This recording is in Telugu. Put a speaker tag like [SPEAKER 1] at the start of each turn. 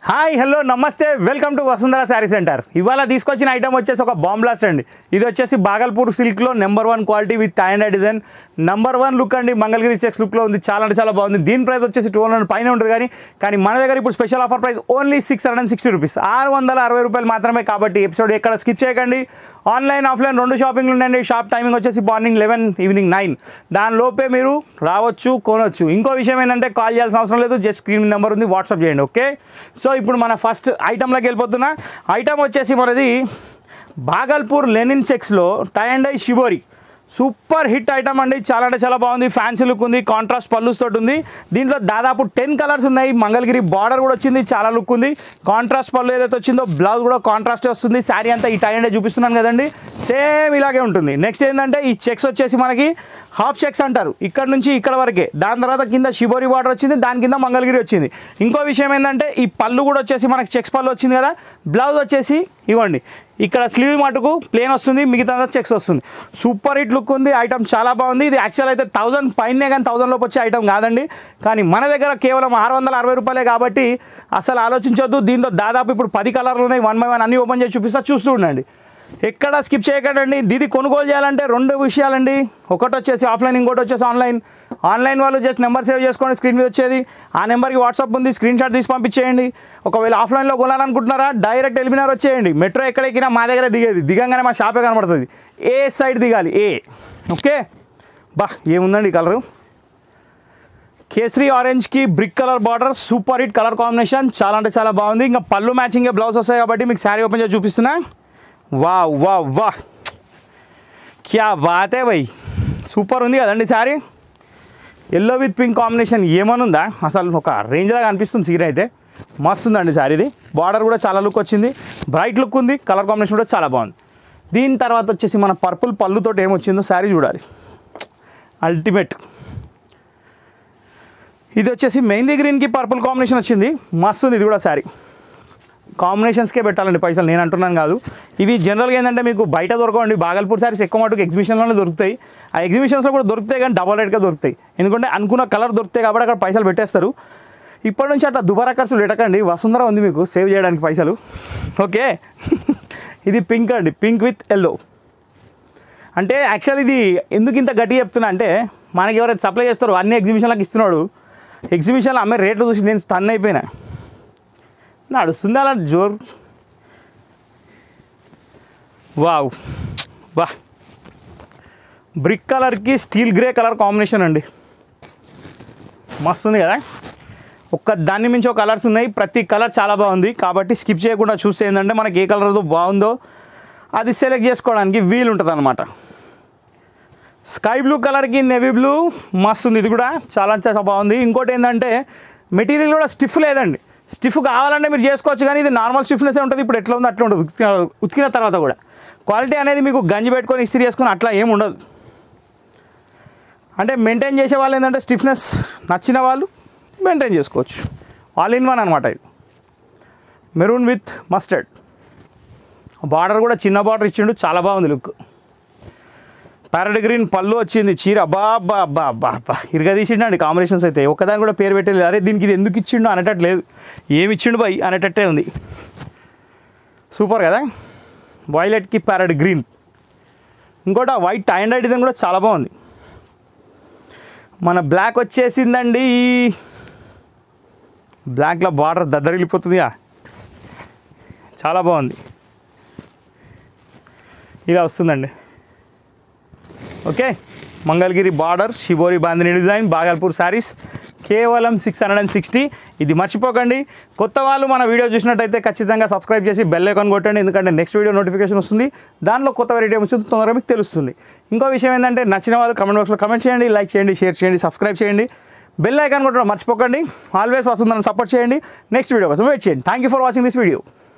[SPEAKER 1] హాయ్ హలో నమస్తే welcome to Vasundhara sari centre ఇవాళ తీసుకొచ్చిన ఐటమ్ వచ్చేసి ఒక బాంబ్ బ్లాస్ట్ అండి ఇది వచ్చేసి బాగల్పూర్ సిల్క్లో number one quality with hundred design number one look అండి మంగళగిరి చెక్స్ లుక్లో ఉంది చాలా అంటే చాలా బాగుంది దీని ప్రైస్ వచ్చేసి టూ హండ్రెడ్ పైన ఉంటుంది కానీ కానీ మన దగ్గర ఇప్పుడు special offer price only six hundred sixty rupees ఆరు వందల అరవై రూపాయలు మాత్రమే కాబట్టి ఎపిసోడ్ ఎక్కడ స్కిప్ చేయకండి ఆన్లైన్ ఆఫ్లైన్ రెండు షాపింగ్లు ఉన్నాయండి షాప్ టైమింగ్ వచ్చేసి మార్నింగ్ లెవెన్ ఈవినింగ్ నైన్ దాని లోపే మీరు రావచ్చు కొనవచ్చు ఇంకో విషయం ఏంటంటే కాల్ చేయాల్సిన అవసరం లేదు జస్ట్ స్క్రీన్ నెంబర్ ఉంది వాట్సాప్ చేయండి ఓకే సో ఇప్పుడు మన ఫస్ట్ ఐటెంలోకి వెళ్ళిపోతున్నా ఐటమ్ వచ్చేసి మనది భాగల్పూర్ లెనిన్ సెక్స్లో tie and dye shibori super hit item అండి చాలా అంటే చాలా బాగుంది ఫ్యాన్సీ లుక్ ఉంది కాంట్రాస్ట్ పల్లుస్ తోటి ఉంది దీంట్లో దాదాపు టెన్ కలర్స్ ఉన్నాయి మంగళగిరి బార్డర్ కూడా వచ్చింది చాలా లుక్ ఉంది కాంట్రాస్ట్ పళ్ళు ఏదైతే వచ్చిందో బ్లౌజ్ కూడా కాంట్రాస్ట్ వస్తుంది శారీ అంతా ఈ టై అండ్ చూపిస్తున్నాను కదండి సేమ్ ఇలాగే ఉంటుంది నెక్స్ట్ ఏంటంటే ఈ చెక్స్ వచ్చేసి మనకి హాఫ్ చెక్స్ అంటారు ఇక్కడ నుంచి ఇక్కడ వరకే దాని తర్వాత కింద షిబోరి బార్డర్ వచ్చింది దాని కింద మంగళగిరి వచ్చింది ఇంకో విషయం ఏంటంటే ఈ పళ్ళు కూడా వచ్చేసి మనకి చెక్స్ పళ్ళు వచ్చింది కదా బ్లౌజ్ వచ్చేసి ఇవ్వండి ఇక్కడ స్లీవ్ మటుకు ప్లేన్ వస్తుంది మిగతా చెక్స్ వస్తుంది సూపర్ హిట్ లుక్ ఉంది ఐటమ్ చాలా బాగుంది ఇది యాక్చువల్ అయితే థౌసండ్ పైనే కానీ థౌసండ్ లోపు వచ్చే ఐటమ్ కాదండి కానీ మన దగ్గర కేవలం ఆరు వందల అరవై రూపాయలే కాబట్టి అసలు ఆలోచించొద్దు దీంతో దాదాపు ఇప్పుడు పది కలర్లు ఉన్నాయి వన్ బై వన్ అన్ని ఓపెన్ చేసి చూపిస్తా చూస్తూ ఉండండి ఎక్కడ స్కిప్ చేయకండి దీది కొనుగోలు చేయాలంటే రెండు విషయాలండి ఒకటి వచ్చేసి ఆఫ్లైన్ ఇంకోటి వచ్చేసి ఆన్లైన్ ఆన్లైన్ వాళ్ళు జస్ట్ నెంబర్ సేవ్ చేసుకోండి స్క్రీన్ మీద వచ్చేది ఆ నెంబర్కి వాట్సాప్ ఉంది స్క్రీన్ షాట్ తీసి పంపించేయండి ఒకవేళ ఆఫ్లైన్లో కొనాలనుకుంటున్నారా డైరెక్ట్ ఎలిమినార్ వచ్చేయండి మెట్రో ఎక్కడ ఎక్కినా మా దగ్గర దిగేది దిగంగానే మా షాపే కనబడుతుంది ఏ సైడ్ దిగాలి ఏ ఓకే బా ఏముందండి ఈ కలరు కేసరి ఆరెంజ్కి brick colour border super hit colour combination చాలా అంటే చాలా బాగుంది ఇంకా పళ్ళు మ్యాచింగ్ బ్లౌజ్ వస్తాయి కాబట్టి మీకు శారీ ఓపెన్ చేసి చూపిస్తున్నా వా వా వా క్యా బాతే భయ్ సూపర్ ఉంది కదండి sari yellow with pink combination ఏమనుందా అసలు ఒక రేంజ్లాగా అనిపిస్తుంది సీర అయితే మస్తు ఉందండి శారీ ఇది బార్డర్ కూడా చాలా లుక్ వచ్చింది బ్రైట్ లుక్ ఉంది కలర్ కాంబినేషన్ కూడా చాలా బాగుంది దీని తర్వాత వచ్చేసి మన పర్పుల్ పళ్ళుతో ఏమొచ్చిందో శారీ చూడాలి అల్టిమేట్ ఇది వచ్చేసి మెహందీ గ్రీన్కి పర్పుల్ కాంబినేషన్ వచ్చింది మస్తు ఉంది ఇది కూడా శారీ కాంబినేషన్స్కే పెట్టాలండి పైసలు నేను అంటున్నాను కాదు ఇవి జనరల్గా ఏంటంటే మీకు బయట దొరకవండి బాగల్పూర్ సారీస్ ఎక్కువ మటుకు ఎగ్జిబిషన్లోనే దొరుకుతాయి ఆ ఎగ్జిబిషన్స్లో కూడా దొరుకుతాయి కానీ డబల్ రేట్గా దొరుకుతాయి ఎందుకంటే అనుకున్న కలర్ దొరుకుతాయి కాబట్టి అక్కడ పైసలు పెట్టేస్తారు ఇప్పటి నుంచి అట్లా దుబారా ఖర్చులు పెట్టకండి వసుంధర ఉంది మీకు సేవ్ చేయడానికి పైసలు ఓకే ఇది పింక్ అండి పింక్ విత్ ఎల్లో అంటే యాక్చువల్ ఇది ఎందుకు ఇంత గట్టి చెప్తున్నా అంటే మనకి ఎవరైతే సప్లై చేస్తారో అన్ని ఎగ్జిబిషన్లకు ఇస్తున్నాడు ఎగ్జిబిషన్లో అమ్మే రేట్లు చూసి నేను స్టన్ అయిపోయినా నడుస్తుంది అలా జోర్ వావ్ వా బ్రిక్ కలర్కి స్టీల్ గ్రే కలర్ కాంబినేషన్ అండి మస్తు ఉంది కదా ఒక్క దాన్ని మించి ఒక కలర్స్ ఉన్నాయి ప్రతి కలర్ చాలా బాగుంది కాబట్టి స్కిప్ చేయకుండా చూస్తే ఏంటంటే మనకి ఏ కలర్ బాగుందో అది సెలెక్ట్ చేసుకోవడానికి వీలు ఉంటుంది అనమాట స్కై బ్లూ కలర్కి నెవీ బ్లూ మస్తు ఉంది ఇది కూడా చాలా చాలా బాగుంది ఇంకోటి ఏంటంటే మెటీరియల్ కూడా స్టిఫ్ లేదండి స్టిఫ్ కావాలంటే మీరు చేసుకోవచ్చు కానీ ఇది నార్మల్ స్టిఫ్నెస్ ఉంటుంది ఇప్పుడు ఎట్లా ఉంది అట్లా ఉంటుంది ఉతికిన ఉతికిన తర్వాత కూడా క్వాలిటీ అనేది మీకు గంజి పెట్టుకొని ఇస్త్రీ చేసుకొని అట్లా ఏమి ఉండదు అంటే మెయింటైన్ చేసే వాళ్ళు ఏంటంటే స్టిఫ్నెస్ నచ్చిన వాళ్ళు మెయింటైన్ చేసుకోవచ్చు ఆల్ ఇన్ వన్ అనమాట ఇది మెరూన్ విత్ మస్టర్డ్ బార్డర్ కూడా చిన్న బార్డర్ ఇచ్చిండు చాలా బాగుంది లుక్ ప్యారెట్ గ్రీన్ పళ్ళు వచ్చింది చీర బా బా బా బా బా ఇరుగా తీసిండండి కాంబినేషన్స్ అయితే ఒకదాని కూడా పేరు పెట్టలేదు అరే దీనికి ఇది ఎందుకు ఇచ్చిండు అనేటట్టు లేదు ఏమి ఇచ్చిండు బై అనేటట్టే ఉంది సూపర్ కదా వైలెట్కి ప్యారెట్ గ్రీన్ ఇంకోటి ఆ వైట్ అండ్ డిజైన్ కూడా చాలా బాగుంది మన బ్లాక్ వచ్చేసిందండి బ్లాక్లో బార్డర్ దద్దరిల్లిపోతుందిగా చాలా బాగుంది ఇలా వస్తుందండి okay Mangalagiri border shibori bandhani design Bhagalpur sarees కేవలం సిక్స్ హండ్రెడ్ అండ్ సిక్స్టీ ఇది మర్చిపోకండి కొత్త వాళ్ళు మన వీడియో చూసినట్టయితే ఖచ్చితంగా సబ్స్క్రైబ్ చేసి బెల్ ఐకాన్ కొట్టండి ఎందుకంటే నెక్స్ట్ వీడియో నోటిఫికేషన్ వస్తుంది దానిలో కొత్త వెరైటీ వస్తుంది తొందరగా మీకు తెలుస్తుంది ఇంకో విషయం ఏంటంటే నచ్చిన వాళ్ళు కమెంట్ బాక్స్లో కమెంట్ చేయండి లైక్ చేయండి షేర్ చేయండి సబ్స్క్రైబ్ చేయండి బెల్ ఐకాన్ కొట్టడం మర్చిపోకండి ఆల్వేస్ వస్తుందని సపోర్ట్ చేయండి నెక్స్ట్ వీడియో కోసం వెయిట్ చేయండి thank you for watching this video